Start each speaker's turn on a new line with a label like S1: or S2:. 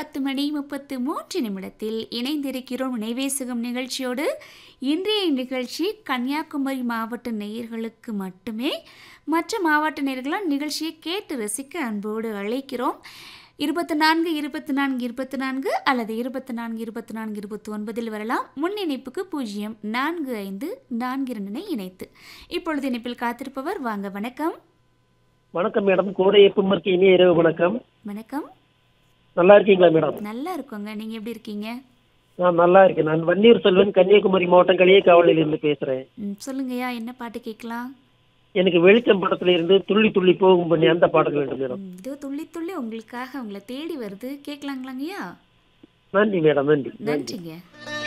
S1: பத்து மணி முப்பத்து மூன்று நிமிடத்தில் இணைந்திருக்கிறோம் நினைவேசுகம் நிகழ்ச்சியோடு இன்றைய நிகழ்ச்சி கன்னியாகுமரி மாவட்ட நேயர்களுக்கு மட்டுமே மற்ற மாவட்ட நேயர்களால் நிகழ்ச்சியை கேட்டு ரசிக்க அன்போடு அழைக்கிறோம் இருபத்தி நான்கு இருபத்தி நான்கு இருபத்தி நான்கு அல்லது இருபத்தி நான்கு இருபத்தி நான்கு இருபத்தி ஒன்பதில் வரலாம் முன் இணைப்புக்கு பூஜ்ஜியம் நான்கு ஐந்து நான்கு இரண்டினை இணைத்து இப்பொழுது இணைப்பில் காத்திருப்பவர் வாங்க வணக்கம்
S2: வணக்கம் மேடம் கோடை எப்பமருக்கு இனிய இரவு வணக்கம்
S1: வணக்கம்
S2: நல்லா இருக்கீங்களா மேடம்
S1: நல்லா இருக்கோங்க நீங்கள் எப்படி இருக்கீங்க
S2: நான் நல்லா இருக்கேன் நான் வன்னியூர் செல்வன் கன்னியாகுமரி மாவட்டம் களியக்காவலில் இருந்து பேசுறேன்
S1: ம், சொல்லுங்கய்யா என்ன பாட்டு கேட்கலாம்
S2: எனக்கு வெளிச்சம் படத்துல இருந்து துள்ளி துள்ளி போகும் பண்ணி அந்த பாடல் வேண்டும் மேடம்
S1: ம், இதோ துள்ளி துள்ளி உங்களுக்காக உங்களை தேடி வருது கேட்கலாங்களாங்கய்யா
S2: நன்றி மேடம் நன்றி நன்றி
S1: நன்றிங்க